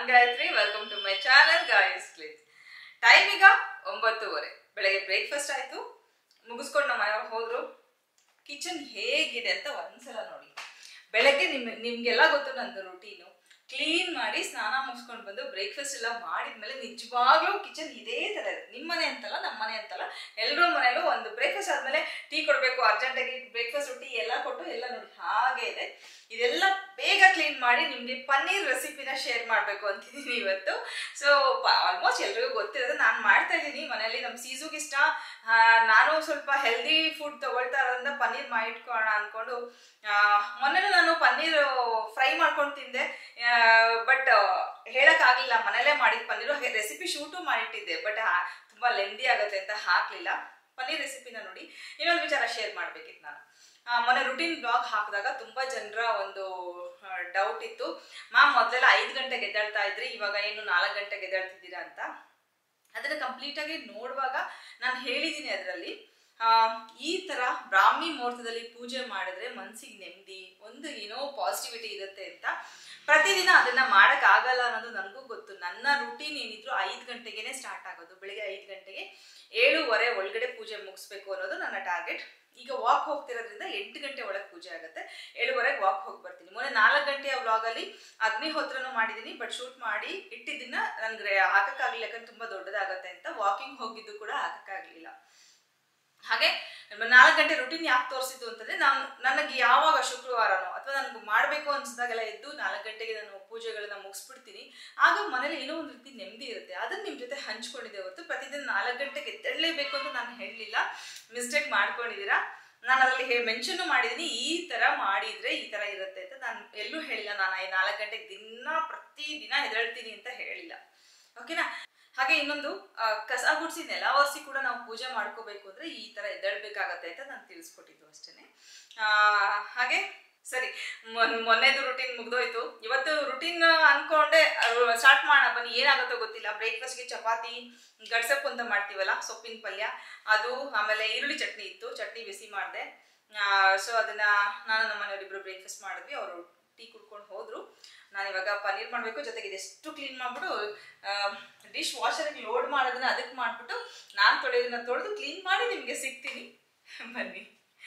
Gayatri welcome to my channel Gaya's clips time ಈಗ ಒಂಬತ್ತುವರೆ ಬೆಳಗ್ಗೆ ಬ್ರೇಕ್ಫಾಸ್ಟ್ ಆಯ್ತು ಮುಗಿಸ್ಕೊಂಡು ನಮ್ಮ ಮನೆಯವ್ರು ಹೋದ್ರು ಕಿಚನ್ ಹೇಗಿದೆ ಅಂತ ಒಂದ್ಸಲ ನೋಡಿ ಬೆಳಗ್ಗೆ ನಿಮ್ ನಿಮ್ಗೆಲ್ಲ ಗೊತ್ತು ನಂದು ರುಟೀನು ಕ್ಲೀನ್ ಮಾಡಿ ಸ್ನಾನ ಮುಗಿಸ್ಕೊಂಡು ಬಂದು ಬ್ರೇಕ್ಫಾಸ್ಟ್ ಎಲ್ಲ ಮಾಡಿದ್ಮೇಲೆ ನಿಜವಾಗ್ಲೂ ಕಿಚನ್ ಇದೇ ತರ ಇದೆ ನಿಮ್ಮ ಮನೆ ಅಂತಲ್ಲ ನಮ್ಮ ಮನೆ ಅಂತಲ್ಲ ಎಲ್ಲರೂ ಮನೆಯಲ್ಲೂ ಒಂದು ಬ್ರೇಕ್ಫಾಸ್ಟ್ ಆದ್ಮೇಲೆ ಟೀ ಕೊಡಬೇಕು ಅರ್ಜೆಂಟಾಗಿ ಬ್ರೇಕ್ಫಾಸ್ಟ್ ಟೀ ಎಲ್ಲ ಕೊಟ್ಟು ಎಲ್ಲ ನೋಡಿ ಹಾಗೆ ಇದೆ ಇದೆಲ್ಲ ಬೇಗ ಕ್ಲೀನ್ ಮಾಡಿ ನಿಮಗೆ ಪನ್ನೀರ್ ರೆಸಿಪಿನ ಶೇರ್ ಮಾಡಬೇಕು ಅಂತಿದ್ದೀನಿ ಇವತ್ತು ಸೊ ಆಲ್ಮೋಸ್ಟ್ ಎಲ್ರಿಗೂ ಗೊತ್ತಿರೋದು ನಾನು ಮಾಡ್ತಾ ಇದ್ದೀನಿ ಮನೆಯಲ್ಲಿ ನಮ್ಮ ಸೀಸುಗೆ ಇಷ್ಟ ಆ, ನಾನು ಸ್ವಲ್ಪ ಹೆಲ್ದಿ ಫುಡ್ ತಗೊಳ್ತಾ ಇರೋದ್ರಿಂದ ಪನ್ನೀರ್ ಮಾಡಿಟ್ಕೊಳ್ಳೋಣ ಅಂದ್ಕೊಂಡು ಮೊನ್ನೆ ನಾನು ಪನ್ನೀರ್ ಫ್ರೈ ಮಾಡ್ಕೊಂಡು ತಿಂದೆ ಬಟ್ ಹೇಳಕ್ಕಾಗಲಿಲ್ಲ ಮನೇಲೇ ಮಾಡಿದ ಪನ್ನೀರು ಹಾಗೆ ರೆಸಿಪಿ ಶೂಟು ಮಾಡಿಟ್ಟಿದ್ದೆ ಬಟ್ ತುಂಬಾ ಲೆಂದಿ ಆಗುತ್ತೆ ಅಂತ ಹಾಕ್ಲಿಲ್ಲ ಪನ್ನೀರ್ ರೆಸಿಪಿನ ನೋಡಿ ಇನ್ನೊಂದು ವಿಚಾರ ಶೇರ್ ಮಾಡ್ಬೇಕಿತ್ತು ನಾನು ಆ, ಮೊನ್ನೆ ರುಟೀನ್ ಬ್ಲಾಗ್ ಹಾಕಿದಾಗ ತುಂಬಾ ಜನರ ಒಂದು ಡೌಟ್ ಇತ್ತು ಮ್ಯಾಮ್ ಮೊದಲೆಲ್ಲ ಐದು ಗಂಟೆಗೆ ಎದ್ದೇಳ್ತಾ ಇದ್ರಿ ಇವಾಗ ಏನು ನಾಲ್ಕು ಗಂಟೆಗೆ ಎದ್ದೇಳ್ತಿದ್ದೀರಾ ಅಂತ ಅದನ್ನ ಕಂಪ್ಲೀಟ್ ಆಗಿ ನೋಡುವಾಗ ನಾನು ಹೇಳಿದ್ದೀನಿ ಅದರಲ್ಲಿ ಈ ತರ ಬ್ರಾಹ್ಮಿ ಮುಹೂರ್ತದಲ್ಲಿ ಪೂಜೆ ಮಾಡಿದ್ರೆ ಮನ್ಸಿಗೆ ನೆಮ್ಮದಿ ಒಂದು ಏನೋ ಪಾಸಿಟಿವಿಟಿ ಇರುತ್ತೆ ಅಂತ ಪ್ರತಿದಿನ ಅದನ್ನ ಮಾಡಕ್ ಆಗಲ್ಲ ಅನ್ನೋದು ನನಗೂ ಗೊತ್ತು ನನ್ನ ರುಟೀನ್ ಏನಿದ್ರು ಐದು ಗಂಟೆಗೆನೆ ಸ್ಟಾರ್ಟ್ ಆಗೋದು ಬೆಳಿಗ್ಗೆ ಐದು ಗಂಟೆಗೆ ಏಳುವರೆ ಒಳಗಡೆ ಪೂಜೆ ಮುಗಿಸ್ಬೇಕು ಅನ್ನೋದು ನನ್ನ ಟಾರ್ಗೆಟ್ ಈಗ ವಾಕ್ ಹೋಗ್ತಿರೋದ್ರಿಂದ ಎಂಟು ಗಂಟೆ ಒಳಗೆ ಪೂಜೆ ಆಗುತ್ತೆ ಏಳುವರೆಗೆ ವಾಕ್ ಹೋಗಿ ಬರ್ತೀನಿ ಮೊನ್ನೆ ನಾಲ್ಕು ಗಂಟೆಯ ವ್ಲಾಗಲ್ಲಿ ಅಗ್ನಿಹೋತ್ರನೂ ಮಾಡಿದ್ದೀನಿ ಬಟ್ ಶೂಟ್ ಮಾಡಿ ಇಟ್ಟಿದ್ದನ್ನ ನನ್ಗೆ ಹಾಕಕ್ಕಾಗಲಿಲ್ಲ ಯಾಕಂದ್ರೆ ತುಂಬಾ ದೊಡ್ಡದಾಗತ್ತೆ ಅಂತ ವಾಕಿಂಗ್ ಹೋಗಿದ್ದು ಕೂಡ ಹಾಕಕ್ಕಾಗ್ಲಿಲ್ಲ ಹಾಗೆ ನಾಲ್ಕು ಗಂಟೆ ರುಟೀನ್ ಯಾಕೆ ತೋರಿಸಿದ್ದು ಅಂತಂದ್ರೆ ನಾನು ನನಗೆ ಯಾವಾಗ ಶುಕ್ರವಾರನೋ ಅಥವಾ ನನಗೆ ಮಾಡಬೇಕು ಅನ್ಸಿದಾಗೆಲ್ಲ ಎದ್ದು ನಾಲ್ಕು ಗಂಟೆಗೆ ನಾನು ಪೂಜೆಗಳನ್ನ ಮುಗಿಸ್ಬಿಡ್ತೀನಿ ಆಗ ಮನೇಲಿ ಏನೋ ಒಂದು ರೀತಿ ನೆಮ್ಮದಿ ಇರುತ್ತೆ ಅದನ್ನ ನಿಮ್ಮ ಜೊತೆ ಹಂಚ್ಕೊಂಡಿದ್ದೆ ಹೊರತು ಪ್ರತಿದಿನ ನಾಲ್ಕು ಗಂಟೆಗೆ ಎದ್ದೇಳಲೇಬೇಕು ಅಂತ ನಾನು ಹೇಳಲಿಲ್ಲ ಮಿಸ್ಟೇಕ್ ಮಾಡ್ಕೊಂಡಿದ್ದೀರಾ ನಾನು ಅದರಲ್ಲಿ ಹೇ ಮೆನ್ಷನ್ ಮಾಡಿದ್ದೀನಿ ಈ ತರ ಮಾಡಿದ್ರೆ ಈ ತರ ಇರುತ್ತೆ ಅಂತ ನಾನು ಎಲ್ಲೂ ಹೇಳಿಲ್ಲ ನಾನು ಈ ನಾಲ್ಕು ಗಂಟೆಗೆ ದಿನ ಪ್ರತಿ ದಿನ ಎದ್ದೇಳ್ತೀನಿ ಅಂತ ಹೇಳಿಲ್ಲ ಓಕೆನಾ ಹಾಗೆ ಇನ್ನೊಂದು ಆ, ಕಸ ಗುಡಿಸಿ ನೆಲ ಒರೆಸಿ ಕೂಡ ನಾವು ಪೂಜೆ ಮಾಡ್ಕೋಬೇಕು ಅಂದ್ರೆ ಈ ತರ ಎದ್ದೇಳ್ಬೇಕಾಗತ್ತೆ ಅಂತ ನಾನು ತಿಳಿಸ್ಕೊಟ್ಟಿದ್ದು ಅಷ್ಟೇನೆ ಆ, ಹಾಗೆ ಸರಿ ಮೊನ್- ಮೊನ್ನೆದು ರುಟೀನ್ ಮುಗ್ದೋಯ್ತು ಇವತ್ತು ರುಟೀನ್ ಅನ್ಕೊಂಡೆ ಸ್ಟಾರ್ಟ್ ಮಾಡೋಣ ಬನ್ನಿ ಏನಾಗುತ್ತೋ ಗೊತ್ತಿಲ್ಲ ಬ್ರೇಕ್ಫಾಸ್ಟ್ಗೆ ಚಪಾತಿ ಗಡ್ಸಪ್ಪು ಅಂತ ಮಾಡ್ತೀವಲ್ಲ ಸೊಪ್ಪಿನ ಪಲ್ಯ ಅದು ಆಮೇಲೆ ಈರುಳ್ಳಿ ಚಟ್ನಿ ಇತ್ತು ಚಟ್ನಿ ಬಿಸಿ ಮಾಡಿದೆ ಸೊ ಅದನ್ನ ನಾನು ನಮ್ಮ ಮನೆಯವರಿಬ್ರು ಬ್ರೇಕ್ಫಾಸ್ಟ್ ಮಾಡಿದ್ವಿ ಅವರು ಟೀ ಕುಡ್ಕೊಂಡು ಹೋದ್ರು ನಾನು ಇವಾಗ ಪನ್ನೀರ್ ಮಾಡಬೇಕು ಜೊತೆಗೆ ಇದೆಷ್ಟು ಕ್ಲೀನ್ ಮಾಡ್ಬಿಟ್ಟು ಡಿಶ್ ವಾಷರ್ಗೆ ಲೋಡ್ ಮಾಡೋದನ್ನ ಅದಕ್ಕೆ ಮಾಡ್ಬಿಟ್ಟು ನಾನು ತೊಳೆಯೋದನ್ನ ತೊಳೆದು ಕ್ಲೀನ್ ಮಾಡಿ ನಿಮಗೆ ಸಿಗ್ತೀನಿ ಬನ್ನಿ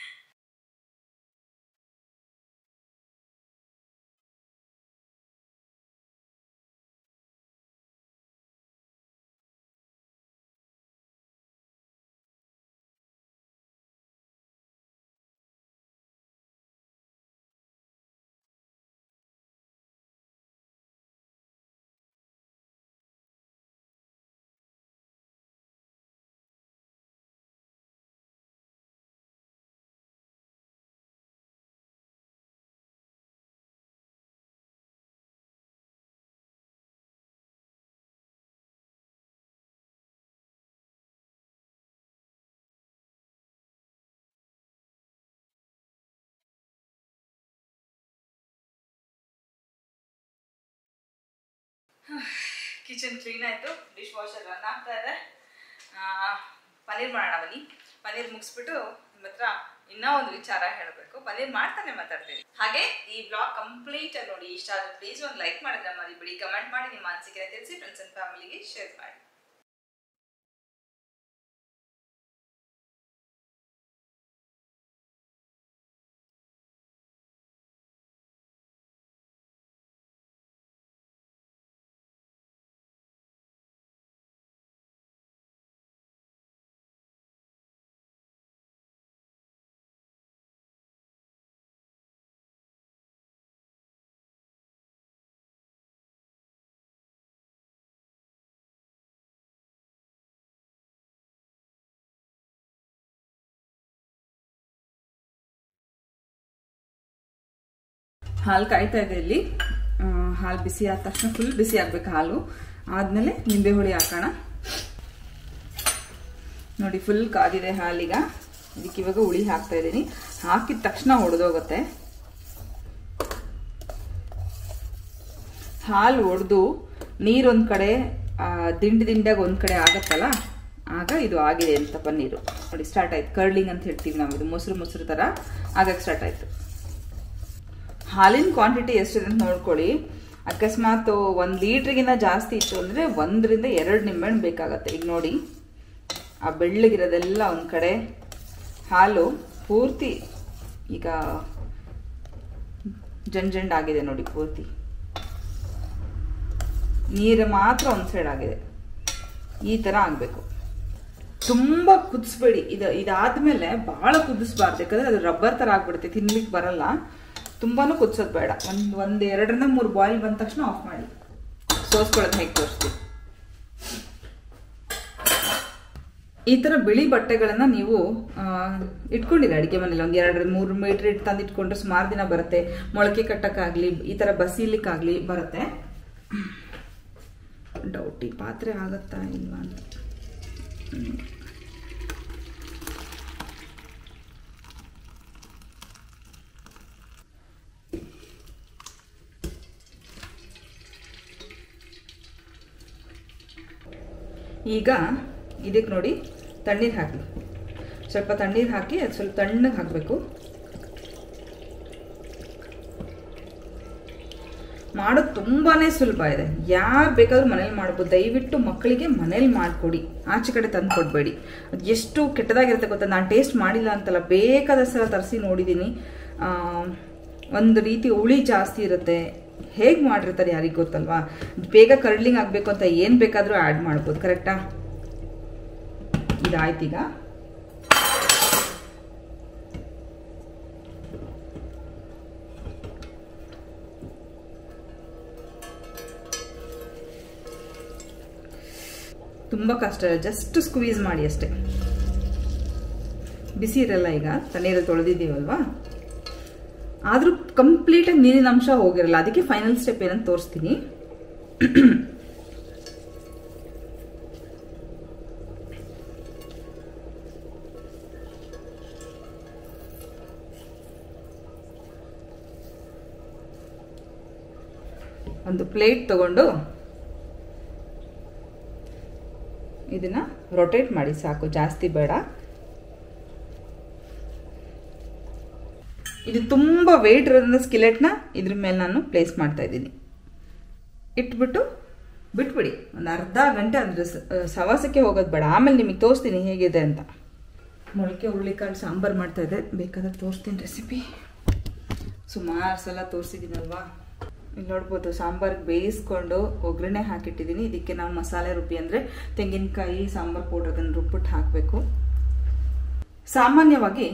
ಕಿಚನ್ ಕ್ಲೀನ್ ಆಯಿತು ಡಿಶ್ ವಾಷರ್ ರನ್ ಆಗ್ತಾ ಇದೆ ಆ, ಪನ್ನೀರ್ ಮಾಡೋಣ ಬನ್ನಿ ಪನ್ನೀರ್ ಮುಗಿಸ್ಬಿಟ್ಟು ನಿಮ್ಮ ಹತ್ರ ಇನ್ನೂ ಒಂದು ವಿಚಾರ ಹೇಳಬೇಕು ಪನ್ನೀರ್ ಮಾಡ್ತಾನೆ ಮಾತಾಡ್ತೀನಿ ಹಾಗೆ ಈ ಬ್ಲಾಗ್ ಕಂಪ್ಲೀಟ್ ಆಗಿ ನೋಡಿ ಇಷ್ಟ ಆದ್ರೆ ಪ್ಲೀಸ್ ಒಂದು ಲೈಕ್ ಮಾಡಿದ್ರೆ ಮರಿಬಿಡಿ ಕಮೆಂಟ್ ಮಾಡಿ ನಿಮ್ಮ ಅನಿಸಿಕೆ ತಿಳಿಸಿ ಫ್ರೆಂಡ್ಸ್ ಅಂಡ್ ಫ್ಯಾಮಿಲಿಗೆ ಶೇರ್ ಮಾಡಿ ಹಾಲು ಕಾಯ್ತಾ ಇದೆ ಇಲ್ಲಿ ಆ, ಹಾಲು ಬಿಸಿ ಆದ ತಕ್ಷಣ ಫುಲ್ ಬಿಸಿ ಆಗ್ಬೇಕು ಹಾಲು ಆದ್ಮೇಲೆ ನಿಂಬೆ ಹುಳಿ ಹಾಕೋಣ ನೋಡಿ ಫುಲ್ ಕಾದಿದೆ ಹಾಲೀಗ ಇದಕ್ಕೆ ಇವಾಗ ಹುಳಿ ಹಾಕ್ತಾ ಇದ್ದೀನಿ ಹಾಕಿದ ತಕ್ಷಣ ಒಡೆದೋಗುತ್ತೆ ಹಾಲು ಒಡೆದು ನೀರೊಂದು ಕಡೆ ಆ, ದಿಂಡು ದಿಂಡಾಗ ಒಂದು ಕಡೆ ಆಗತ್ತಲ್ಲ ಆಗ ಇದು ಆಗಿದೆ ಅಂತ ಪನ್ನೀರು ನೋಡಿ ಸ್ಟಾರ್ಟ್ ಆಯ್ತು ಕರ್ಲಿಂಗ್ ಅಂತ ಹೇಳ್ತೀವಿ ನಾವು ಇದು ಮೊಸರು ಮೊಸರು ಥರ ಆಗಕ್ಕೆ ಸ್ಟಾರ್ಟ್ ಆಯ್ತು ಹಾಲಿನ ಕ್ವಾಂಟಿಟಿ ಎಷ್ಟಿದೆ ಅಂತ ನೋಡ್ಕೊಳ್ಳಿ ಅಕಸ್ಮಾತ್ ಒಂದು ಲೀಟ್ರಿಗಿಂತ ಜಾಸ್ತಿ ಇತ್ತು ಅಂದರೆ ಒಂದರಿಂದ ಎರಡು ನಿಂಬೆಹಣ್ಣು ಬೇಕಾಗತ್ತೆ ಈಗ ನೋಡಿ ಆ ಬೆಳ್ಳಗಿರೋದೆಲ್ಲ ಒಂದು ಕಡೆ ಹಾಲು ಪೂರ್ತಿ ಈಗ ಜಂಡ್ ಆಗಿದೆ ನೋಡಿ ಪೂರ್ತಿ ನೀರು ಮಾತ್ರ ಒಂದು ಸೈಡ್ ಆಗಿದೆ ಈ ಥರ ಆಗಬೇಕು ತುಂಬ ಕುದಿಸ್ಬೇಡಿ ಇದು ಇದಾದ್ಮೇಲೆ ಭಾಳ ಕುದಿಸ್ಬಾರ್ದು ಯಾಕಂದ್ರೆ ಅದು ರಬ್ಬರ್ ಥರ ಆಗ್ಬಿಡುತ್ತೆ ತಿನ್ಲಿಕ್ಕೆ ಬರಲ್ಲ ತುಂಬಾನು ಕುದಿಸೋದು ಬೇಡ ಒಂದು ಒಂದು ಎರಡರಿಂದ ಮೂರು ಬಾಯ್ಲ್ ಬಂದ ತಕ್ಷಣ ಆಫ್ ಮಾಡಿ ಸೋಸ್ಕೊಳ್ಳೋದು ಹೇಗೆ ತೋರಿಸ್ತೀವಿ ಈ ಥರ ಬಿಳಿ ಬಟ್ಟೆಗಳನ್ನು ನೀವು ಇಟ್ಕೊಂಡಿರಿ ಅಡುಗೆ ಮನೇಲಿ ಒಂದು ಎರಡು ಮೂರು ಮೀಟ್ರ್ ಇಟ್ಟು ತಂದು ಇಟ್ಕೊಂಡ್ರೆ ಸುಮಾರು ದಿನ ಬರುತ್ತೆ ಮೊಳಕೆ ಕಟ್ಟಕ್ಕಾಗಲಿ ಈ ಥರ ಬಸೀಲಿಕ್ಕಾಗಲಿ ಬರುತ್ತೆ ಡೌಟ್ ಈ ಪಾತ್ರೆ ಆಗತ್ತಾ ಇಲ್ವಾ ಅಂತ ಈಗ ಇದಕ್ಕೆ ನೋಡಿ ತಣ್ಣೀರು ಹಾಕಿ ಸ್ವಲ್ಪ ತಣ್ಣೀರು ಹಾಕಿ ಅದು ಸ್ವಲ್ಪ ತಣ್ಣಗೆ ಹಾಕಬೇಕು ಮಾಡೋದು ತುಂಬಾ ಸುಲಭ ಇದೆ ಯಾರು ಬೇಕಾದ್ರೂ ಮನೇಲಿ ಮಾಡ್ಬೋದು ದಯವಿಟ್ಟು ಮಕ್ಕಳಿಗೆ ಮನೇಲಿ ಮಾಡಿಕೊಡಿ ಆಚೆ ಕಡೆ ತಂದು ಕೊಡಬೇಡಿ ಅದು ಎಷ್ಟು ಕೆಟ್ಟದಾಗಿರುತ್ತೆ ಗೊತ್ತಾ ನಾನು ಟೇಸ್ಟ್ ಮಾಡಿಲ್ಲ ಅಂತಲ್ಲ ಬೇಕಾದ ಸಲ ತರಿಸಿ ನೋಡಿದ್ದೀನಿ ಒಂದು ರೀತಿ ಹುಳಿ ಜಾಸ್ತಿ ಇರುತ್ತೆ ಹೇಗೆ ಮಾಡಿರ್ತಾರೆ ಯಾರಿಗೆ ಗೊತ್ತಲ್ವಾ ಬೇಗ ಕರ್ಡ್ಲಿಂಗ್ ಆಗಬೇಕು ಅಂತ ಏನು ಬೇಕಾದರೂ ಆ್ಯಡ್ ಮಾಡ್ಬೋದು ಕರೆಕ್ಟಾ ಇದಾಯ್ತು ಈಗ ತುಂಬ ಕಷ್ಟ ಜಸ್ಟ್ ಸ್ಕ್ವೀಸ್ ಮಾಡಿ ಅಷ್ಟೇ ಬಿಸಿ ಇರಲ್ಲ ಈಗ ತಣ್ಣೀರಲ್ಲಿ ತೊಳೆದಿದ್ದೀವಲ್ವಾ ಆದರೂ ಕಂಪ್ಲೀಟಾಗಿ ನೀರಿನ ಅಂಶ ಹೋಗಿರಲ್ಲ ಅದಕ್ಕೆ ಫೈನಲ್ ಸ್ಟೆಪ್ ಏನಂತ ತೋರಿಸ್ತೀನಿ ಒಂದು ಪ್ಲೇಟ್ ತಗೊಂಡು ಇದನ್ನ ರೊಟೇಟ್ ಮಾಡಿ ಸಾಕು ಜಾಸ್ತಿ ಬೇಡ ಇದು ತುಂಬ ವೆಯ್ಟ್ ಇರೋದ್ರಿಂದ ಸ್ಕಿಲೆಟ್ನ ಇದ್ರ ಮೇಲೆ ನಾನು ಪ್ಲೇಸ್ ಮಾಡ್ತಾ ಇದ್ದೀನಿ ಇಟ್ಬಿಟ್ಟು ಬಿಟ್ಬಿಡಿ ಒಂದು ಅರ್ಧ ಗಂಟೆ ಅದ್ರ ಸವಾಸಕ್ಕೆ ಹೋಗೋದು ಬೇಡ ಆಮೇಲೆ ನಿಮಗೆ ತೋರಿಸ್ತೀನಿ ಹೇಗಿದೆ ಅಂತ ಮೊಳಕೆ ಹುರುಳಿಕಾಳು ಸಾಂಬಾರು ಮಾಡ್ತಾ ಇದ್ದೆ ಬೇಕಾದ್ರೆ ತೋರಿಸ್ತೀನಿ ರೆಸಿಪಿ ಸುಮಾರು ಸಲ ತೋರಿಸಿದ್ದೀನಲ್ವಾ ಇಲ್ಲಿ ನೋಡ್ಬೋದು ಸಾಂಬಾರ್ಗೆ ಬೇಯಿಸ್ಕೊಂಡು ಒಗ್ಗರಣೆ ಹಾಕಿಟ್ಟಿದ್ದೀನಿ ಇದಕ್ಕೆ ನಾವು ಮಸಾಲೆ ರುಬ್ಬಿ ಅಂದರೆ ತೆಂಗಿನಕಾಯಿ ಸಾಂಬಾರು ಪೌಡ್ರ್ ಅದನ್ನು ರುಬ್ಬಿಟ್ಟು ಹಾಕಬೇಕು ಸಾಮಾನ್ಯವಾಗಿ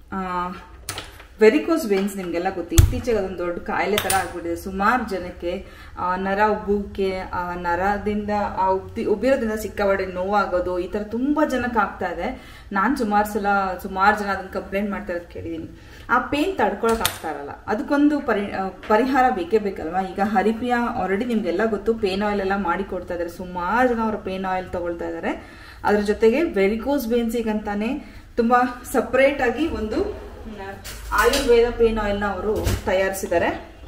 ವೆರಿಕೋಸ್ ವೇನ್ಸ್ ನಿಮಗೆಲ್ಲ ಗೊತ್ತು ಇತ್ತೀಚೆಗೆ ಅದೊಂದು ದೊಡ್ಡ ಕಾಯಿಲೆ ಥರ ಆಗ್ಬಿಟ್ಟಿದೆ ಸುಮಾರು ಜನಕ್ಕೆ ನರ ಉಬ್ಬುಕ್ಕೆ ನರದಿಂದ ಆ ಉಬ್ಬಿ ಉಬ್ಬಿರೋದ್ರಿಂದ ಸಿಕ್ಕಾಬಡೆ ನೋವಾಗೋದು ಈ ಥರ ತುಂಬ ಜನಕ್ಕೆ ಆಗ್ತಾ ಇದೆ ನಾನು ಸುಮಾರು ಸಲ ಸುಮಾರು ಜನ ಅದನ್ನು ಕಂಪ್ಲೇಂಟ್ ಮಾಡ್ತಾ ಇರೋದು ಕೇಳಿದ್ದೀನಿ ಆ ಪೇನ್ ತಡ್ಕೊಳಕ್ ಆಗ್ತಾ ಇರಲ್ಲ ಅದಕ್ಕೊಂದು ಪರಿ ಪರಿಹಾರ ಬೇಕೇ ಬೇಕಲ್ವಾ ಈಗ ಹರಿಪ್ರಿಯಾ ಆಲ್ರೆಡಿ ನಿಮ್ಗೆಲ್ಲ ಗೊತ್ತು ಪೇನ್ ಆಯಿಲ್ ಎಲ್ಲ ಮಾಡಿ ಕೊಡ್ತಾ ಇದ್ದಾರೆ ಸುಮಾರು ಜನ ಅವರ ಪೇನ್ ಆಯಿಲ್ ತಗೊಳ್ತಾ ಇದ್ದಾರೆ ಅದ್ರ ಜೊತೆಗೆ ವೆರಿಕೋಸ್ ವೇನ್ಸಿಗಂತಾನೆ ತುಂಬಾ ಸಪ್ರೇಟ್ ಆಗಿ ಒಂದು ಆಯುರ್ವೇದ ಪೇನ್ ಆಯಿಲ್ನ ಅವರು ತಯಾರಿಸಿದ್ದಾರೆ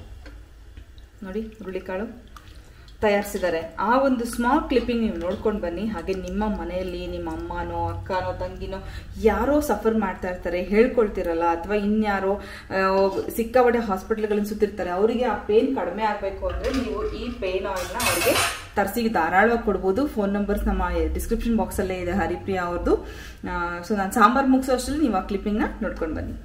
ನೋಡಿ ಹುರುಳಿಕಾಳು ತಯಾರಿಸಿದ್ದಾರೆ ಆ ಒಂದು ಸ್ಮಾಲ್ ಕ್ಲಿಪ್ಪಿಂಗ್ ನೀವು ನೋಡ್ಕೊಂಡು ಬನ್ನಿ ಹಾಗೆ ನಿಮ್ಮ ಮನೆಯಲ್ಲಿ ನಿಮ್ಮ ಅಮ್ಮನೋ ಅಕ್ಕನೋ ತಂಗಿನೋ ಯಾರೋ ಸಫರ್ ಮಾಡ್ತಾ ಇರ್ತಾರೆ ಹೇಳ್ಕೊಳ್ತಿರಲ್ಲ ಅಥವಾ ಇನ್ಯಾರೋ ಸಿಕ್ಕಾಪಟ್ಟೆ ಹಾಸ್ಪಿಟ್ಲ್ಗಳನ್ನ ಸುತ್ತಿರ್ತಾರೆ ಅವರಿಗೆ ಆ ಪೇನ್ ಕಡಿಮೆ ಆಗಬೇಕು ಅಂದರೆ ನೀವು ಈ ಪೇನ್ ಆಯಿಲ್ನ ಅವರಿಗೆ ತರಿಸಿ ಧಾರಾಳವಾಗಿ ಕೊಡ್ಬೋದು ಫೋನ್ ನಂಬರ್ಸ್ ನಮ್ಮ ಡಿಸ್ಕ್ರಿಪ್ಷನ್ ಬಾಕ್ಸಲ್ಲೇ ಇದೆ ಹರಿಪ್ರಿಯಾ ಅವ್ರದ್ದು ಸೊ ನಾನು ಸಾಂಬಾರು ಮುಗಿಸೋ ಅಷ್ಟರಲ್ಲಿ ನೀವು ಆ ಕ್ಲಿಪ್ಪಿಂಗ್ನ ನೋಡ್ಕೊಂಡು ಬನ್ನಿ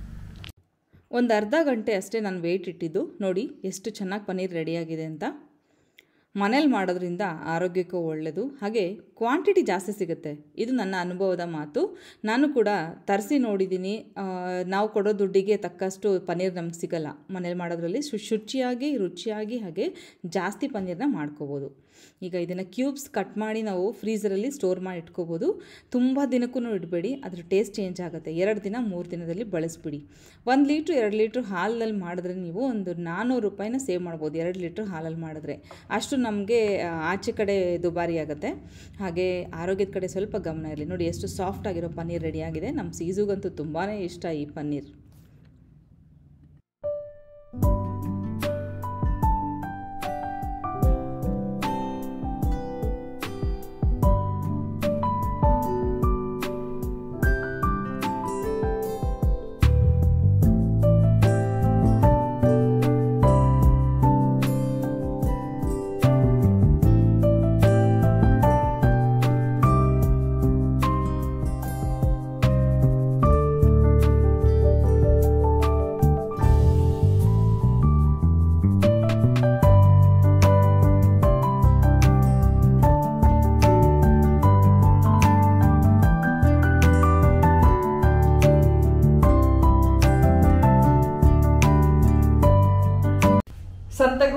ಒಂದು ಅರ್ಧ ಗಂಟೆ ಅಷ್ಟೇ ನಾನು ವೆಯ್ಟ್ ಇಟ್ಟಿದ್ದು ನೋಡಿ ಎಷ್ಟು ಚೆನ್ನಾಗಿ ಪನ್ನೀರ್ ರೆಡಿಯಾಗಿದೆ ಅಂತ ಮನೇಲಿ ಮಾಡೋದ್ರಿಂದ ಆರೋಗ್ಯಕ್ಕೂ ಒಳ್ಳೆಯದು ಹಾಗೆ ಕ್ವಾಂಟಿಟಿ ಜಾಸ್ತಿ ಸಿಗುತ್ತೆ ಇದು ನನ್ನ ಅನುಭವದ ಮಾತು ನಾನು ಕೂಡ ತರಿಸಿ ನೋಡಿದ್ದೀನಿ ನಾವು ಕೊಡೋ ದುಡ್ಡಿಗೆ ತಕ್ಕಷ್ಟು ಪನ್ನೀರ್ ನಮ್ಗೆ ಸಿಗಲ್ಲ ಮನೇಲಿ ಮಾಡೋದ್ರಲ್ಲಿ ಶು ಶುಚಿಯಾಗಿ ರುಚಿಯಾಗಿ ಹಾಗೆ ಜಾಸ್ತಿ ಪನ್ನೀರ್ನ ಮಾಡ್ಕೋಬೋದು ಈಗ ಇದನ್ನು ಕ್ಯೂಬ್ಸ್ ಕಟ್ ಮಾಡಿ ನಾವು ಫ್ರೀಸರಲ್ಲಿ ಸ್ಟೋರ್ ಮಾಡಿ ಇಟ್ಕೋಬೋದು ತುಂಬ ದಿನಕ್ಕೂ ಇಡಬೇಡಿ ಅದ್ರ ಟೇಸ್ಟ್ ಚೇಂಜ್ ಆಗುತ್ತೆ ಎರಡು ದಿನ ಮೂರು ದಿನದಲ್ಲಿ ಬಳಸ್ಬಿಡಿ ಒಂದು ಲೀಟ್ರ್ ಎರಡು ಲೀಟ್ರ್ ಹಾಲಲ್ಲಿ ಮಾಡಿದ್ರೆ ನೀವು ಒಂದು ನಾನ್ನೂರು ರೂಪಾಯಿನ ಸೇವ್ ಮಾಡ್ಬೋದು ಎರಡು ಲೀಟ್ರ್ ಹಾಲಲ್ಲಿ ಮಾಡಿದ್ರೆ ಅಷ್ಟು ನಮಗೆ ಆಚೆ ಕಡೆ ದುಬಾರಿ ಆಗುತ್ತೆ ಹಾಗೆ ಆರೋಗ್ಯದ ಕಡೆ ಸ್ವಲ್ಪ ಗಮನ ಇರಲಿ ನೋಡಿ ಎಷ್ಟು ಸಾಫ್ಟ್ ಆಗಿರೋ ಪನ್ನೀರ್ ರೆಡಿಯಾಗಿದೆ ನಮ್ಮ ಸೀಸುಗಂತೂ ತುಂಬಾ ಇಷ್ಟ ಈ ಪನ್ನೀರ್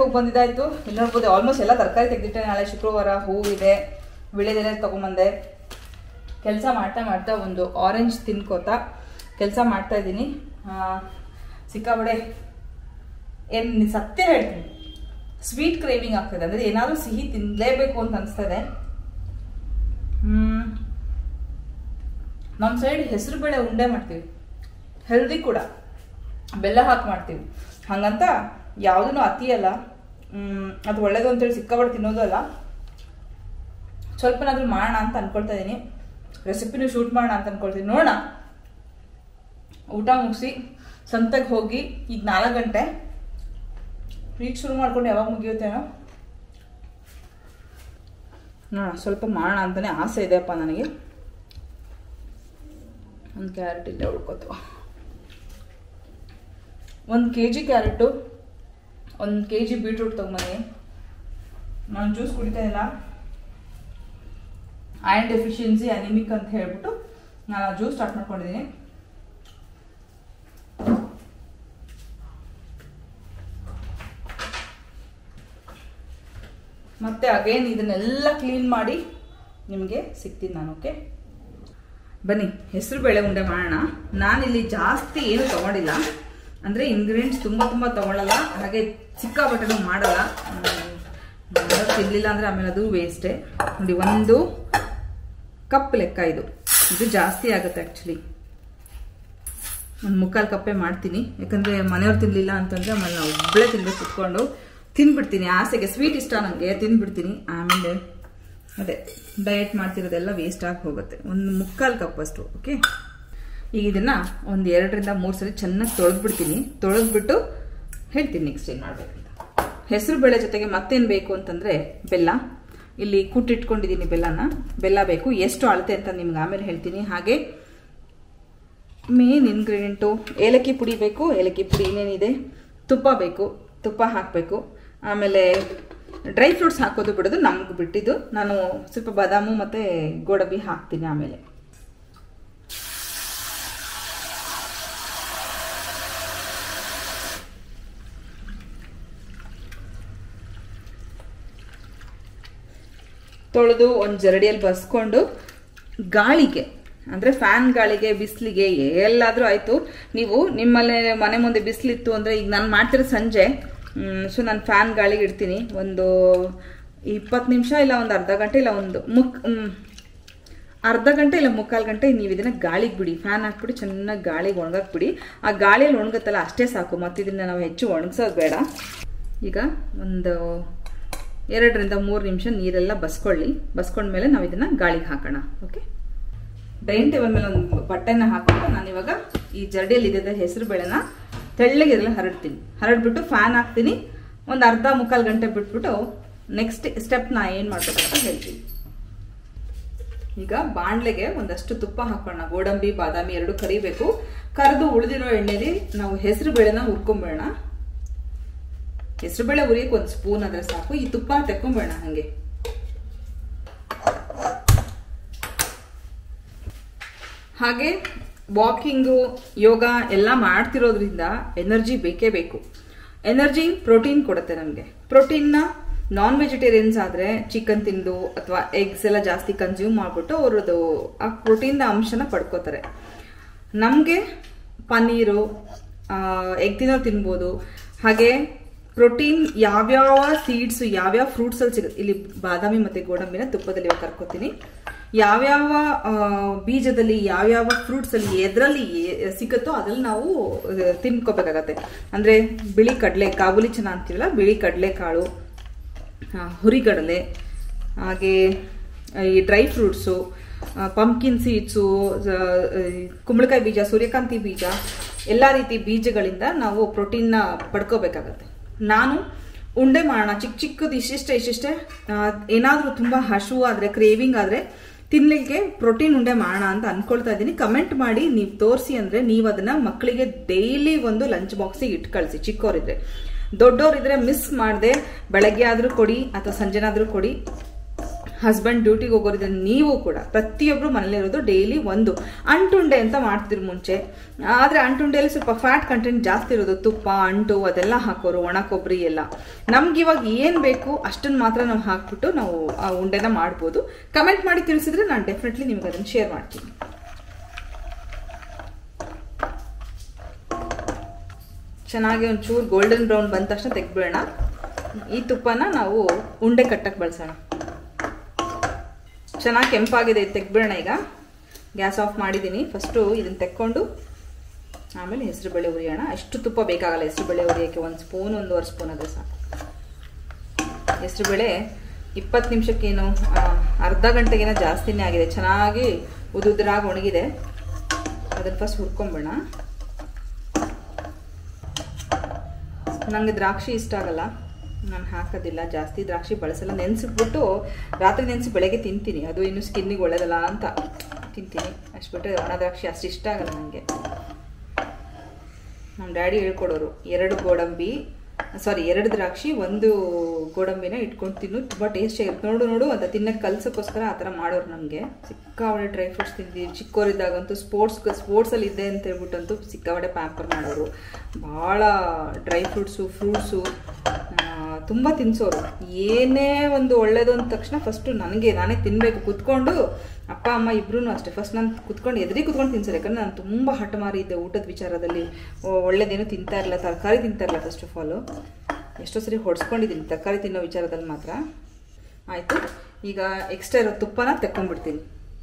ಹೋಗಿ ಬಂದಿದ್ದಾಯ್ತು ಇಲ್ಲಿ ನೋಡ್ಬೋದು ಆಲ್ಮೋಸ್ಟ್ ಎಲ್ಲ ತರಕಾರಿ ತೆಗೆದಿಟ್ಟೆ ನಾಳೆ ಶುಕ್ರವಾರ ಹೂವಿದೆ ವಿಳೆದೆಲೆ ತೊಗೊಂಬಂದೆ ಕೆಲಸ ಮಾಡ್ತಾ ಮಾಡ್ತಾ ಒಂದು ಆರೆಂಜ್ ತಿನ್ಕೋತಾ ಕೆಲಸ ಮಾಡ್ತಾ ಇದ್ದೀನಿ ಸಿಕ್ಕಾಬಡೆ ಏನು ಸತ್ಯ ಹೇಳ್ತೀನಿ ಸ್ವೀಟ್ ಕ್ರೇವಿಂಗ್ ಆಗ್ತದೆ ಅಂದರೆ ಏನಾದರೂ ಸಿಹಿ ತಿನ್ನಲೇಬೇಕು ಅಂತ ಅನಿಸ್ತದೆ ನಮ್ಮ ಸೈಡ್ ಹೆಸರು ಬೇಳೆ ಉಂಡೆ ಮಾಡ್ತೀವಿ ಹೆಲ್ದಿ ಕೂಡ ಬೆಲ್ಲ ಹಾಕಿ ಮಾಡ್ತೀವಿ ಹಂಗಂತ ಯಾವುದೂ ಅತಿ ಅಲ್ಲ ಮ್, ಅದು ಒಳ್ಳೇದು ಅಂತೇಳಿ ಸಿಕ್ಕಾಬಡೆ ತಿನ್ನೋದು ಅಲ್ಲ ಸ್ವಲ್ಪನಾದ್ರೂ ಮಾಡೋಣ ಅಂತ ಅನ್ಕೊಳ್ತಾ ಇದ್ದೀನಿ ರೆಸಿಪಿನೂ ಶೂಟ್ ಮಾಡೋಣ ಅಂತ ಅನ್ಕೊಳ್ತೀನಿ ನೋಡೋಣ ಊಟ ಮುಗಿಸಿ ಸಂತೆಗೆ ಹೋಗಿ ಈಗ ನಾಲ್ಕು ಗಂಟೆ ಈಗ ಶುರು ಮಾಡ್ಕೊಂಡು ಯಾವಾಗ ಮುಗಿಯುತ್ತೇನೋ ನೋಡೋಣ ಸ್ವಲ್ಪ ಮಾಡೋಣ ಅಂತಲೇ ಆಸೆ ಇದೆಯಪ್ಪ ನನಗೆ ಒಂದು ಕ್ಯಾರೆಟ್ ಇಲ್ಲೇ ಉಳ್ಕೋತು ಒಂದು ಕೆ ಜಿ ಕ್ಯಾರೆಟು ಒಂದು ಕೆ ಜಿ ಬೀಟ್ರೂಟ್ ತೊಗೊಂಬನ್ನಿ ನಾನು ಜ್ಯೂಸ್ ಕುಡಿತಾ ಇಲ್ಲ ಐರನ್ ಡೆಫಿಷಿಯನ್ಸಿ ಅನಿಮಿಕ್ ಅಂತ ಹೇಳ್ಬಿಟ್ಟು ನಾನು ಜ್ಯೂಸ್ ಸ್ಟಾರ್ಟ್ ಮಾಡ್ಕೊಂಡಿದ್ದೀನಿ ಮತ್ತೆ ಅಗೇನ್ ಇದನ್ನೆಲ್ಲ ಕ್ಲೀನ್ ಮಾಡಿ ನಿಮಗೆ ಸಿಗ್ತೀನಿ ನಾನು ಓಕೆ ಬನ್ನಿ ಹೆಸರು ಬೇಳೆ ಉಂಡೆ ಮಾಡೋಣ ನಾನಿಲ್ಲಿ ಜಾಸ್ತಿ ಏನು ತಗೊಂಡಿಲ್ಲ ಅಂದರೆ ಇಂಗ್ರೀಡಿಯೆಂಟ್ಸ್ ತುಂಬ ತುಂಬ ತಗೊಳ್ಳಲ್ಲ ಹಾಗೆ ಸಿಕ್ಕಾಪಟ್ಟೆನೂ ಮಾಡಲ್ಲ ಹ್ಮ್, ಮಾಡೋದು ತಿನ್ನಲಿಲ್ಲ ಅಂದರೆ ಆಮೇಲೆ ಅದು ವೇಸ್ಟೇ ನೋಡಿ ಒಂದು ಕಪ್ ಲೆಕ್ಕ ಇದು ಇದು ಜಾಸ್ತಿ ಆಗುತ್ತೆ ಆ್ಯಕ್ಚುಲಿ ಒಂದು ಮುಕ್ಕಾಲು ಕಪ್ಪೆ ಮಾಡ್ತೀನಿ ಯಾಕಂದರೆ ಮನೆಯವ್ರು ತಿನ್ನಲಿಲ್ಲ ಅಂತಂದರೆ ಆಮೇಲೆ ನಾವು ಒಬ್ಬಳೇ ತಿನ್ಬೇಕು ಕುತ್ಕೊಂಡು ತಿನ್ಬಿಡ್ತೀನಿ ಆಸೆಗೆ ಸ್ವೀಟ್ ಇಷ್ಟ ನನಗೆ ತಿಂದ್ಬಿಡ್ತೀನಿ ಆಮೇಲೆ ಅದೇ ಡಯಟ್ ಮಾಡ್ತಿರೋದೆಲ್ಲ ವೇಸ್ಟ್ ಆಗಿ ಹೋಗುತ್ತೆ ಒಂದು ಮುಕ್ಕಾಲು ಕಪ್ ಅಷ್ಟು ಓಕೆ ಈಗ ಇದನ್ನ ಒಂದು ಎರಡರಿಂದ ಮೂರು ಸಲ ಚೆನ್ನಾಗಿ ತೊಳೆದ್ಬಿಡ್ತೀನಿ ತೊಳೆದ್ಬಿಟ್ಟು ಹೇಳ್ತೀನಿ ನೆಕ್ಸ್ಟ್ ಏನು ಮಾಡಬೇಕಂತ ಹೆಸರು ಬೇಳೆ ಜೊತೆಗೆ ಮತ್ತೇನು ಬೇಕು ಅಂತಂದರೆ ಬೆಲ್ಲ ಇಲ್ಲಿ ಕುಟ್ಟಿಟ್ಕೊಂಡಿದ್ದೀನಿ ಬೆಲ್ಲನ ಬೆಲ್ಲ ಬೇಕು ಎಷ್ಟು ಅಳತೆ ಅಂತ ನಿಮ್ಗೆ ಆಮೇಲೆ ಹೇಳ್ತೀನಿ ಹಾಗೆ ಮೇನ್ ಇಂಗ್ರೀಡಿಯೆಂಟು ಏಲಕ್ಕಿ ಪುಡಿ ಬೇಕು ಏಲಕ್ಕಿ ಪುಡಿ ಇನ್ನೇನಿದೆ ತುಪ್ಪ ಬೇಕು ತುಪ್ಪ ಹಾಕಬೇಕು ಆಮೇಲೆ ಡ್ರೈ ಫ್ರೂಟ್ಸ್ ಹಾಕೋದು ಬಿಡೋದು ನಮ್ಗೆ ಬಿಟ್ಟಿದ್ದು ನಾನು ಸ್ವಲ್ಪ ಬಾದಾಮು ಮತ್ತು ಗೋಡಂಬಿ ಹಾಕ್ತೀನಿ ಆಮೇಲೆ ತೊಳೆದು ಒಂದು ಜರಡಿಯಲ್ಲಿ ಬಸ್ಕೊಂಡು ಗಾಳಿಗೆ ಅಂದರೆ ಫ್ಯಾನ್ ಗಾಳಿಗೆ ಬಿಸಿಲಿಗೆ ಎಲ್ಲಾದರೂ ಆಯಿತು ನೀವು ನಿಮ್ಮಲ್ಲೇ ಮನೆ ಮುಂದೆ ಬಿಸಿಲಿತ್ತು ಅಂದರೆ ಈಗ ನಾನು ಮಾಡ್ತಿರೋ ಸಂಜೆ ಸೊ ನಾನು ಫ್ಯಾನ್ ಗಾಳಿಗೆ ಇಡ್ತೀನಿ ಒಂದು ಇಪ್ಪತ್ತು ನಿಮಿಷ ಇಲ್ಲ ಒಂದು ಅರ್ಧ ಗಂಟೆ ಇಲ್ಲ ಒಂದು ಮುಕ್ ಮ್, ಅರ್ಧ ಗಂಟೆ ಇಲ್ಲ ಮುಕ್ಕಾಲು ಗಂಟೆ ನೀವು ಇದನ್ನ ಗಾಳಿಗೆ ಬಿಡಿ ಫ್ಯಾನ್ ಹಾಕ್ಬಿಡಿ ಚೆನ್ನಾಗಿ ಗಾಳಿಗೆ ಒಣಗಕ್ಕೆ ಬಿಡಿ ಆ ಗಾಳಿಯಲ್ಲಿ ಒಣಗುತ್ತಲ್ಲ ಅಷ್ಟೇ ಸಾಕು ಮತ್ತು ಇದನ್ನ ನಾವು ಹೆಚ್ಚು ಒಣಗಿಸೋದು ಬೇಡ ಈಗ ಒಂದು ಎರಡರಿಂದ ಮೂರು ನಿಮಿಷ ನೀರೆಲ್ಲ ಬಸ್ಕೊಳ್ಳಿ ಬಸ್ಕೊಂಡ್ಮೇಲೆ ನಾವು ಇದನ್ನ ಗಾಳಿಗೆ ಹಾಕೋಣ ಓಕೆ ಡೈನಿಂಗ್ ಟೇಬಲ್ ಮೇಲೆ ಒಂದು ಬಟ್ಟೆನ ಹಾಕೊಂಡು ನಾನು ಇವಾಗ ಈ ಜರಡಿಯಲ್ಲಿ ಇದ್ದ ಹೆಸರು ಬೇಳೆನ ತೆಳ್ಳಗೆ ಇದೆಲ್ಲ ಹರಡ್ತೀನಿ ಹರಡ್ಬಿಟ್ಟು ಫ್ಯಾನ್ ಹಾಕ್ತೀನಿ ಒಂದು ಅರ್ಧ ಮುಕ್ಕಾಲು ಗಂಟೆ ಬಿಟ್ಬಿಟ್ಟು ನೆಕ್ಸ್ಟ್ ಸ್ಟೆಪ್ ನಾ ಏನು ಮಾಡ್ಬೇಕು ಅಂತ ಹೇಳ್ತೀನಿ ಈಗ ಬಾಣ್ಲೆಗೆ ಒಂದಷ್ಟು ತುಪ್ಪ ಹಾಕೋಣ ಗೋಡಂಬಿ ಬಾದಾಮಿ ಎರಡು ಕರಿಬೇಕು ಕರೆದು ಉಳಿದಿರೋ ಎಣ್ಣೆಲಿ ನಾವು ಹೆಸರು ಬೇಳೆನ ಹುರ್ಕೊಂಬೇಡ ಹೆಸರು ಬೇಳೆ ಉರಿಯಕ್ಕೆ ಒಂದು ಸ್ಪೂನ್ ಆದ್ರೆ ಸಾಕು ಈ ತುಪ್ಪ ತೆಕ್ಕೊಂಬೇಡ ಹಂಗೆ ಹಾಗೆ ವಾಕಿಂಗು ಯೋಗ ಎಲ್ಲ ಮಾಡ್ತಿರೋದ್ರಿಂದ ಎನರ್ಜಿ ಬೇಕೇ ಬೇಕು ಎನರ್ಜಿ ಪ್ರೋಟೀನ್ ಕೊಡುತ್ತೆ ನಮಗೆ ಪ್ರೋಟೀನ್ನ ನಾನ್ ವೆಜಿಟೇರಿಯನ್ಸ್ ಆದರೆ ಚಿಕನ್ ತಿಂದು ಅಥವಾ ಎಗ್ಸ್ ಎಲ್ಲ ಜಾಸ್ತಿ ಕನ್ಸ್ಯೂಮ್ ಮಾಡಿಬಿಟ್ಟು ಅವ್ರದ್ದು ಆ ಪ್ರೋಟೀನ್ ಅಂಶನ ಪಡ್ಕೋತಾರೆ ನಮಗೆ ಪನ್ನೀರು ಎಗ್ ತಿನ್ನೋರು ತಿನ್ಬೋದು ಹಾಗೆ ಪ್ರೋಟೀನ್ ಯಾವ್ಯಾವ ಸೀಡ್ಸ್ ಯಾವ್ಯಾವ ಫ್ರೂಟ್ಸ್ ಅಲ್ಲಿ ಸಿಗುತ್ತೆ ಇಲ್ಲಿ ಬಾದಾಮಿ ಮತ್ತೆ ಗೋಡಂಬಿನ ತುಪ್ಪದಲ್ಲಿ ಇವಾಗ ಕರ್ಕೋತೀನಿ ಯಾವ್ಯಾವ ಆ, ಬೀಜದಲ್ಲಿ ಯಾವ್ಯಾವ ಫ್ರೂಟ್ಸ್ ಅಲ್ಲಿ ಎದ್ರಲ್ಲಿ ಏ- ಸಿಗುತ್ತೋ ಅದ್ರಲ್ಲಿ ನಾವು ಆ, ತಿನ್ಕೋಬೇಕಾಗತ್ತೆ ಅಂದ್ರೆ ಬಿಳಿ ಕಡಲೆ ಕಾಬುಲಿ ಚೆನ್ನ ಅಂತೀವಲ್ಲ ಬಿಳಿ ಕಡಲೆ ಕಾಳು ಆ, ಹುರಿಗಡಲೆ ಹಾಗೆ ಈ ಡ್ರೈ ಫ್ರೂಟ್ಸು ಪಂಪ್ಕಿನ್ ಸೀಡ್ಸು ಕುಂಬಳಕಾಯಿ ಬೀಜ ಸೂರ್ಯಕಾಂತಿ ಬೀಜ ಎಲ್ಲ ರೀತಿ ಬೀಜಗಳಿಂದ ನಾವು ಪ್ರೋಟೀನ್ನ ಪಡ್ಕೋಬೇಕಾಗತ್ತೆ ನಾನು ಉಂಡೆ ಮಾಡೋಣ ಚಿಕ್ಕ ಚಿಕ್ಕದು ಇಷ್ಟಿಷ್ಟೇ ಇಷ್ಟಿಷ್ಟೇ ಏನಾದರೂ ತುಂಬ ಹಶು ಆದರೆ ಕ್ರೇವಿಂಗ್ ಆದರೆ ತಿನ್ಲಿಕ್ಕೆ ಪ್ರೋಟೀನ್ ಉಂಡೆ ಮಾಡೋಣ ಅಂತ ಅನ್ಕೊಳ್ತಾ ಇದ್ದೀನಿ ಕಮೆಂಟ್ ಮಾಡಿ ನೀವು ತೋರಿಸಿ ಅಂದರೆ ನೀವು ಅದನ್ನ ಮಕ್ಕಳಿಗೆ ಡೈಲಿ ಒಂದು ಲಂಚ್ ಬಾಕ್ಸಿಗೆ ಇಟ್ಟು ಕಳಿಸಿ ಚಿಕ್ಕವರಿದ್ರೆ ದೊಡ್ಡವರಿದ್ರೆ ಮಿಸ್ ಮಾಡದೆ ಬೆಳಗ್ಗೆ ಆದರೂ ಕೊಡಿ ಅಥವಾ ಸಂಜೆನಾದರೂ ಕೊಡಿ ಹಸ್ಬೆಂಡ್ ಡ್ಯೂಟಿಗೆ ಹೋಗೋರಿದ್ರೆ ನೀವು ಕೂಡ ಪ್ರತಿಯೊಬ್ಬರು ಮನೇಲಿರೋದು ಡೈಲಿ ಒಂದು ಅಂಟುಂಡೆ ಅಂತ ಮಾಡ್ತಿದ್ರು ಮುಂಚೆ ಆದರೆ ಅಂಟುಂಡೆಯಲ್ಲಿ ಸ್ವಲ್ಪ ಫ್ಯಾಟ್ ಕಂಟೆಂಟ್ ಜಾಸ್ತಿ ಇರೋದು ತುಪ್ಪ ಅಂಟು ಅದೆಲ್ಲ ಹಾಕೋರು ಒಣ ಕೊಬ್ಬರಿ ಎಲ್ಲ ನಮ್ಗೆ ಇವಾಗ ಏನು ಬೇಕು ಅಷ್ಟನ್ನು ಮಾತ್ರ ನಾವು ಹಾಕ್ಬಿಟ್ಟು ನಾವು ಆ ಉಂಡೆನ ಮಾಡ್ಬೋದು ಕಮೆಂಟ್ ಮಾಡಿ ತಿಳಿಸಿದ್ರೆ ನಾನು ಡೆಫಿನೆಟ್ಲಿ ನಿಮ್ಗೆ ಅದನ್ನು ಶೇರ್ ಮಾಡ್ತೀನಿ ಚೆನ್ನಾಗಿ ಒಂಚೂರು ಗೋಲ್ಡನ್ ಬ್ರೌನ್ ಬಂದ ತಕ್ಷಣ ತೆಗ್ಬಿಡೋಣ ಈ ತುಪ್ಪನ ನಾವು ಉಂಡೆ ಕಟ್ಟಕ್ಕೆ ಬಳಸೋಣ ಚೆನ್ನಾಗಿ ಕೆಂಪಾಗಿದೆ ಇದು ತೆಗ್ಬಿಡೋಣ ಈಗ ಗ್ಯಾಸ್ ಆಫ್ ಮಾಡಿದ್ದೀನಿ ಫಸ್ಟು ಇದನ್ನು ತೆಕ್ಕೊಂಡು ಆಮೇಲೆ ಹೆಸರುಬೇಳೆ ಹುರಿಯೋಣ ಅಷ್ಟು ತುಪ್ಪ ಬೇಕಾಗಲ್ಲ ಹೆಸರುಬೇಳೆ ಹುರಿಯೋಕ್ಕೆ ಒಂದು ಸ್ಪೂನ್ ಒಂದೂವರೆ ಸ್ಪೂನ್ ಅದೇ ಸಾಕು ಹೆಸರುಬೇಳೆ ಇಪ್ಪತ್ತು ನಿಮಿಷಕ್ಕೇನು ಅರ್ಧ ಗಂಟೆಗೇನೋ ಜಾಸ್ತಿನೇ ಆಗಿದೆ ಚೆನ್ನಾಗಿ ಉದುದ್ರಾಗಿ ಒಣಗಿದೆ ಅದನ್ನು ಫಸ್ಟ್ ಹುರ್ಕೊಂಬಿಡೋಣ ನನಗೆ ದ್ರಾಕ್ಷಿ ಇಷ್ಟ ಆಗಲ್ಲ ನಾನು ಹಾಕೋದಿಲ್ಲ ಜಾಸ್ತಿ ದ್ರಾಕ್ಷಿ ಬಳಸಲ್ಲ ನೆನೆಸಿಟ್ಬಿಟ್ಟು ರಾತ್ರಿ ನೆನೆಸಿ ಬೆಳಗ್ಗೆ ತಿಂತೀನಿ ಅದು ಇನ್ನು ಸ್ಕಿನ್ನಿಗೆ ಒಳ್ಳೇದಲ್ಲ ಅಂತ ತಿಂತೀನಿ ಅಷ್ಟು ಬಿಟ್ಟರೆ ಒಣ ದ್ರಾಕ್ಷಿ ಅಷ್ಟು ಇಷ್ಟ ಆಗಲ್ಲ ನನಗೆ ನಮ್ಮ ಡ್ಯಾಡಿ ಹೇಳ್ಕೊಡೋರು ಎರಡು ಗೋಡಂಬಿ ಸಾರಿ ಎರಡು ದ್ರಾಕ್ಷಿ ಒಂದು ಗೋಡಂಬಿನ ಇಟ್ಕೊಂಡು ತಿನ್ನು ತುಂಬ ಟೇಸ್ಟ್ ಆಗಿರುತ್ತೆ ನೋಡು ನೋಡು ಅಂತ ತಿನ್ನಕ್ಕೆ ಕಲ್ಸೋಕ್ಕೋಸ್ಕರ ಆ ಥರ ಮಾಡೋರು ನಮಗೆ ಸಿಕ್ಕಾವಡೆ ಡ್ರೈ ಫ್ರೂಟ್ಸ್ ತಿಂದಿದ್ದೀವಿ ಚಿಕ್ಕವರಿದ್ದಾಗಂತೂ ಸ್ಪೋರ್ಟ್ಸ್ ಸ್ಪೋರ್ಟ್ಸಲ್ಲಿ ಇದೆ ಅಂತ ಹೇಳ್ಬಿಟ್ಟಂತೂ ಸಿಕ್ಕಾವಡೆ ಪ್ಯಾಂಪರ್ ಮಾಡೋರು ಭಾಳ ಡ್ರೈ ಫ್ರೂಟ್ಸು ಫ್ರೂಟ್ಸು ತುಂಬ ತಿನ್ಸೋರು ಏನೇ ಒಂದು ಒಳ್ಳೇದು ಅಂದ ತಕ್ಷಣ ಫಸ್ಟು ನನಗೆ ನಾನೇ ತಿನ್ನಬೇಕು ಕುತ್ಕೊಂಡು ಅಪ್ಪ ಅಮ್ಮ ಇಬ್ರು ಅಷ್ಟೇ ಫಸ್ಟ್ ನಾನು ಕುತ್ಕೊಂಡು ಎದುರಿ ಕುತ್ಕೊಂಡು ತಿನ್ಸೋರು ಯಾಕಂದ್ರೆ ನಾನು ತುಂಬ ಹಠಮಾರಿ ಇದ್ದೆ ಊಟದ ವಿಚಾರದಲ್ಲಿ ಒಳ್ಳೇದೇನು ತಿಂತಾ ಇರಲಿಲ್ಲ ತರಕಾರಿ ತಿಂತಾ ಇರಲಿಲ್ಲ ಫಸ್ಟ್ ಆಫ್ ಆಲು ಎಷ್ಟೋ ಸರಿ ಹೊಡ್ಸ್ಕೊಂಡಿದ್ದೀನಿ ತರಕಾರಿ ತಿನ್ನೋ ವಿಚಾರದಲ್ಲಿ ಮಾತ್ರ ಆಯಿತು ಈಗ ಎಕ್ಸ್ಟ್ರಾ ಇರೋ ತುಪ್ಪನ ತೆಕ್ಕೊಂಡ್ಬಿಡ್ತೀನಿ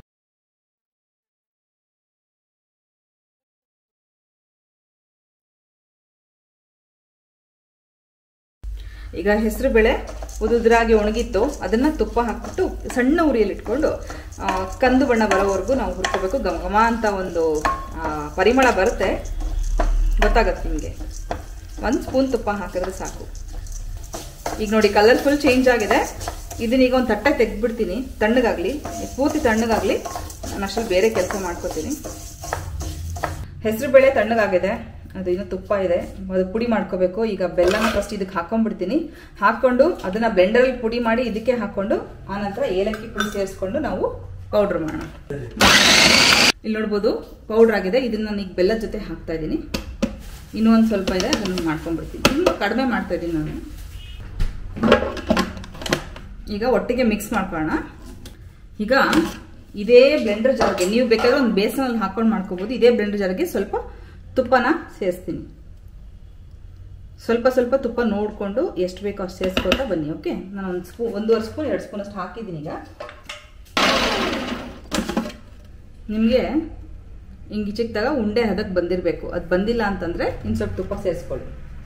ಈಗ ಹೆಸರು ಬೇಳೆ ಉದುದ್ರಾಗಿ ಒಣಗಿತ್ತು ಅದನ್ನು ತುಪ್ಪ ಹಾಕ್ಬಿಟ್ಟು ಸಣ್ಣ ಉರಿಯಲ್ಲಿ ಇಟ್ಕೊಂಡು ಕಂದು ಬಣ್ಣ ಬರೋವರೆಗೂ ನಾವು ಹುರ್ಕೋಬೇಕು ಘಮ ಘಮ ಅಂತ ಒಂದು ಪರಿಮಳ ಬರುತ್ತೆ ಗೊತ್ತಾಗತ್ತೆ ನಿಮಗೆ ಒಂದು ಸ್ಪೂನ್ ತುಪ್ಪ ಹಾಕಿದ್ರೆ ಸಾಕು ಈಗ ನೋಡಿ ಕಲರ್ ಫುಲ್ ಚೇಂಜ್ ಆಗಿದೆ ಇದನ್ನ ಈಗ ಒಂದು ತಟ್ಟೆ ತೆಗೆದ್ಬಿಡ್ತೀನಿ ತಣ್ಣಗಾಗಲಿ ಪೂರ್ತಿ ತಣ್ಣಗಾಗಲಿ ನಾನು ಅಷ್ಟರಲ್ಲಿ ಬೇರೆ ಕೆಲಸ ಮಾಡ್ಕೋತೀನಿ ಹೆಸರು ಬೇಳೆ ತಣ್ಣಗಾಗಿದೆ ಅದು ಇನ್ನೂ ತುಪ್ಪ ಇದೆ ಅದು ಪುಡಿ ಮಾಡ್ಕೋಬೇಕು ಈಗ ಬೆಲ್ಲನ ಫಸ್ಟ್ ಇದಕ್ಕೆ ಹಾಕೊಂಡ್ಬಿಡ್ತೀನಿ ಹಾಕ್ಕೊಂಡು ಅದನ್ನ ಬ್ಲೆಂಡರಲ್ಲಿ ಪುಡಿ ಮಾಡಿ ಇದಕ್ಕೆ ಹಾಕೊಂಡು ಆನಂತರ ಏಲಕ್ಕಿ ಪುಡಿ ಸೇರಿಸ್ಕೊಂಡು ನಾವು ಪೌಡ್ರ್ ಮಾಡೋಣ ಇಲ್ಲಿ ನೋಡ್ಬೋದು ಪೌಡ್ರ್ ಆಗಿದೆ ಇದನ್ನ ನಾನು ಈಗ ಬೆಲ್ಲದ ಜೊತೆ ಹಾಕ್ತಾ ಇದ್ದೀನಿ ಇನ್ನೂ ಒಂದು ಸ್ವಲ್ಪ ಇದೆ ಅದನ್ನು ಮಾಡ್ಕೊಂಡ್ಬಿಡ್ತೀನಿ ತುಂಬ ಕಡಿಮೆ ಮಾಡ್ತಾ ಇದ್ದೀನಿ ನಾನು ಈಗ ಒಟ್ಟಿಗೆ ಮಿಕ್ಸ್ ಮಾಡ್ಕೊಳ್ಳೋಣ ಈಗ ಇದೇ ಬ್ಲೆಂಡರ್ ಜಾರ್ಗೆ ನೀವು ಬೇಕಾದ್ರೆ ಒಂದು ಬೇಸನಲ್ಲಿ ಹಾಕೊಂಡು ಮಾಡ್ಕೋಬೋದು ಇದೇ ಬ್ಲೆಂಡರ್ ಜಾರ್ಗೆ ಸ್ವಲ್ಪ ತುಪ್ಪನ ಸೇರಿಸ್ತೀನಿ ಸ್ವಲ್ಪ ಸ್ವಲ್ಪ ತುಪ್ಪ ನೋಡಿಕೊಂಡು ಎಷ್ಟು ಬೇಕೋ ಅಷ್ಟು ಸೇರಿಸ್ಕೊಳ್ತಾ ಬನ್ನಿ ಓಕೆ ನಾನು ಒಂದು ಸ್ಪೂನ್ ಒಂದೂವರೆ ಸ್ಪೂನ್ ಎರಡು ಸ್ಪೂನ್ ಅಷ್ಟು ಹಾಕಿದ್ದೀನಿ ಈಗ ನಿಮಗೆ ಹಿಂಗೆ ಚಿಕ್ಕದಾಗ ಉಂಡೆ ಹದಕ್ಕೆ ಬಂದಿರಬೇಕು ಅದು ಬಂದಿಲ್ಲ ಅಂತಂದರೆ ಇನ್ನು ಸ್ವಲ್ಪ ತುಪ್ಪ ಸೇರಿಸ್ಕೊಳ್ಳಿ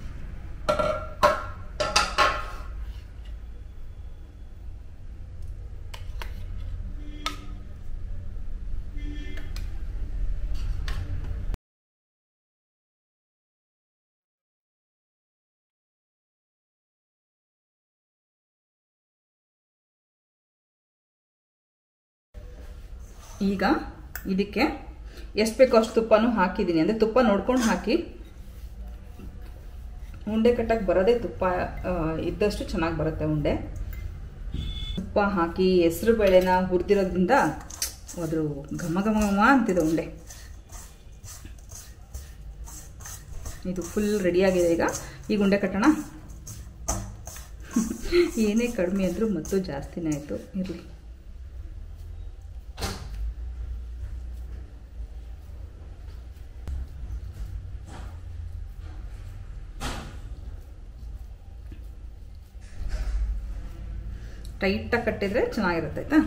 ಈಗ ಇದಕ್ಕೆ ಎಷ್ಟು ಬೇಕೋ ಅಷ್ಟು ತುಪ್ಪನೂ ಹಾಕಿದ್ದೀನಿ ಅಂದರೆ ತುಪ್ಪ ನೋಡ್ಕೊಂಡು ಹಾಕಿ ಉಂಡೆ ಕಟ್ಟಕ್ಕೆ ಬರೋದೇ ತುಪ್ಪ ಇದ್ದಷ್ಟು ಚೆನ್ನಾಗಿ ಬರುತ್ತೆ ಉಂಡೆ ತುಪ್ಪ ಹಾಕಿ ಹೆಸರು ಬೇಳೆನ ಹುರಿದಿರೋದ್ರಿಂದ ಅದ್ರ ಘಮ ಘಮ ಘಮ ಅಂತಿದೆ ಉಂಡೆ ಇದು ಫುಲ್ ರೆಡಿಯಾಗಿದೆ ಈಗ ಈಗ ಉಂಡೆ ಕಟ್ಟೋಣ ಏನೇ ಕಡಿಮೆ ಅಂದರೂ ಮತ್ತು ಜಾಸ್ತಿನೇ ಆಯಿತು ಇರಲಿ ಟೈಟಾಗಿ ಕಟ್ಟಿದ್ರೆ ಚೆನ್ನಾಗಿರುತ್ತೆ ಆಯ್ತಾ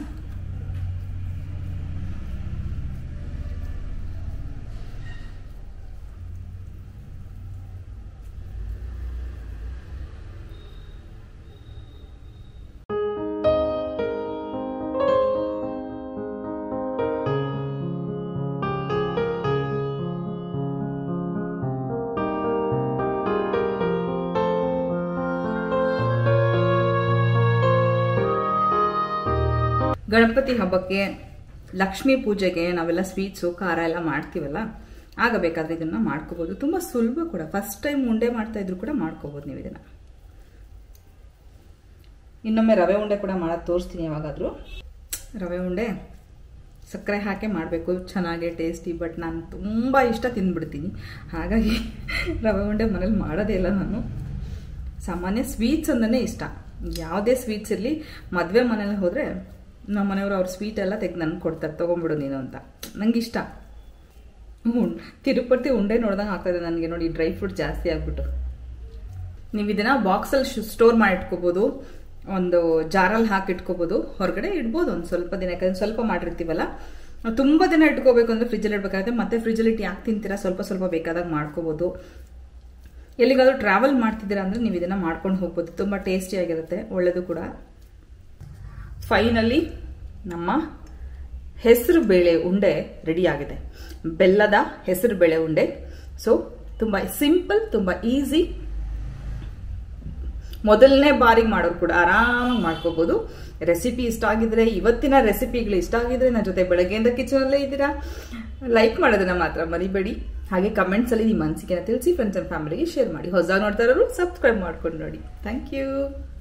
ಗಣಪತಿ ಹಬ್ಬಕ್ಕೆ ಲಕ್ಷ್ಮೀ ಪೂಜೆಗೆ ನಾವೆಲ್ಲ ಸ್ವೀಟ್ಸು ಖಾರ ಎಲ್ಲ ಮಾಡ್ತೀವಲ್ಲ ಆಗ ಬೇಕಾದ್ರೆ ಇದನ್ನ ಮಾಡ್ಕೋಬಹುದು ತುಂಬಾ ಸುಲಭ ಕೂಡ ಫಸ್ಟ್ ಟೈಮ್ ಉಂಡೆ ಮಾಡ್ತಾ ಇದ್ರು ಕೂಡ ಮಾಡ್ಕೋಬಹುದು ನೀವು ಇದನ್ನ ಇನ್ನೊಮ್ಮೆ ರವೆ ಉಂಡೆ ಕೂಡ ಮಾಡೋದು ತೋರಿಸ್ತೀನಿ ಯಾವಾಗಾದರೂ ರವೆ ಉಂಡೆ ಸಕ್ಕರೆ ಹಾಕಿ ಮಾಡಬೇಕು ಚೆನ್ನಾಗೆ ಟೇಸ್ಟಿ ಬಟ್ ನಾನು ತುಂಬ ಇಷ್ಟ ತಿಂದ್ಬಿಡ್ತೀನಿ ಹಾಗಾಗಿ ರವೆ ಉಂಡೆ ಮನೇಲಿ ಮಾಡೋದೇ ಇಲ್ಲ ನಾನು ಸಾಮಾನ್ಯ ಸ್ವೀಟ್ಸ್ ಅಂದೇ ಇಷ್ಟ ಯಾವುದೇ ಸ್ವೀಟ್ಸ್ ಇರಲಿ ಮದುವೆ ಮನೇಲಿ ಹೋದರೆ ನಮ್ಮ ಮನೆಯವರು ಅವ್ರ ಸ್ವೀಟ್ ಎಲ್ಲ ತೆಗೆದು ನನಗೆ ಕೊಡ್ತಾರೆ ತೊಗೊಂಬಿಡು ನೀನು ಅಂತ ನಂಗೆ ಇಷ್ಟ ಹ್ಞೂ ತಿರುಪತಿ ಉಂಡೆ ನೋಡ್ದಂಗೆ ಆಗ್ತದೆ ನನಗೆ ನೋಡಿ ಡ್ರೈ ಫ್ರೂಟ್ ಜಾಸ್ತಿ ಆಗ್ಬಿಟ್ಟು ನೀವು ಇದನ್ನ ಬಾಕ್ಸಲ್ಲಿ ಸ್ಟೋರ್ ಮಾಡಿ ಇಟ್ಕೋಬೋದು ಒಂದು ಜಾರಲ್ಲಿ ಹಾಕಿ ಇಟ್ಕೋಬೋದು ಹೊರಗಡೆ ಇಡ್ಬೋದು ಒಂದು ಸ್ವಲ್ಪ ದಿನ ಯಾಕಂದ್ರೆ ಸ್ವಲ್ಪ ಮಾಡಿರ್ತೀವಲ್ಲ ತುಂಬ ದಿನ ಇಟ್ಕೋಬೇಕು ಅಂದರೆ ಫ್ರಿಜ್ಜಲ್ಲಿ ಇಡಬೇಕಾಗುತ್ತೆ ಮತ್ತೆ ಫ್ರಿಜ್ಜಲ್ಲಿ ಇಟ್ಟು ಯಾಕೆ ತಿಂತೀರಾ ಸ್ವಲ್ಪ ಸ್ವಲ್ಪ ಬೇಕಾದಾಗ ಮಾಡ್ಕೋಬೋದು ಎಲ್ಲಿಗಾದ್ರೂ ಟ್ರಾವೆಲ್ ಮಾಡ್ತಿದ್ದೀರಾ ಅಂದರೆ ನೀವು ಇದನ್ನು ಮಾಡ್ಕೊಂಡು ಹೋಗ್ಬೋದು ತುಂಬ ಟೇಸ್ಟಿಯಾಗಿರುತ್ತೆ ಒಳ್ಳೆಯದು ಕೂಡ ಫೈನಲಿ ನಮ್ಮ ಹೆಸರು ಬೇಳೆ ಉಂಡೆ ರೆಡಿ ಆಗಿದೆ ಬೆಲ್ಲದ ಹೆಸರು ಬೇಳೆ ಉಂಡೆ ಸೊ ತುಂಬ ಸಿಂಪಲ್ ತುಂಬ ಈಸಿ ಮೊದಲನೇ ಬಾರಿಗೆ ಮಾಡೋರು ಕೂಡ ಆರಾಮಾಗಿ ಮಾಡ್ಕೋಬಹುದು ರೆಸಿಪಿ ಇಷ್ಟ ಆಗಿದ್ರೆ ಇವತ್ತಿನ ರೆಸಿಪಿಗಳು ಇಷ್ಟ ಆಗಿದ್ರೆ ನನ್ನ ಜೊತೆ ಬೆಳಗ್ಗೆಯಿಂದ ಕಿಚನಲ್ಲೇ ಇದ್ದೀರಾ ಲೈಕ್ ಮಾಡೋದನ್ನ ಮಾತ್ರ ಮರಿಬೇಡಿ ಹಾಗೆ ಕಮೆಂಟ್ಸ್ ಅಲ್ಲಿ ನಿಮ್ಮ ಅನಿಸಿಕೆನ ತಿಳಿಸಿ ಫ್ರೆಂಡ್ಸ್ ಅಂಡ್ ಫ್ಯಾಮಿಲಿಗೆ ಶೇರ್ ಮಾಡಿ ಹೊಸ ನೋಡ್ತಾ ಇರೋರು ಸಬ್ಸ್ಕ್ರೈಬ್ ಮಾಡ್ಕೊಂಡು ನೋಡಿ ಥ್ಯಾಂಕ್ ಯು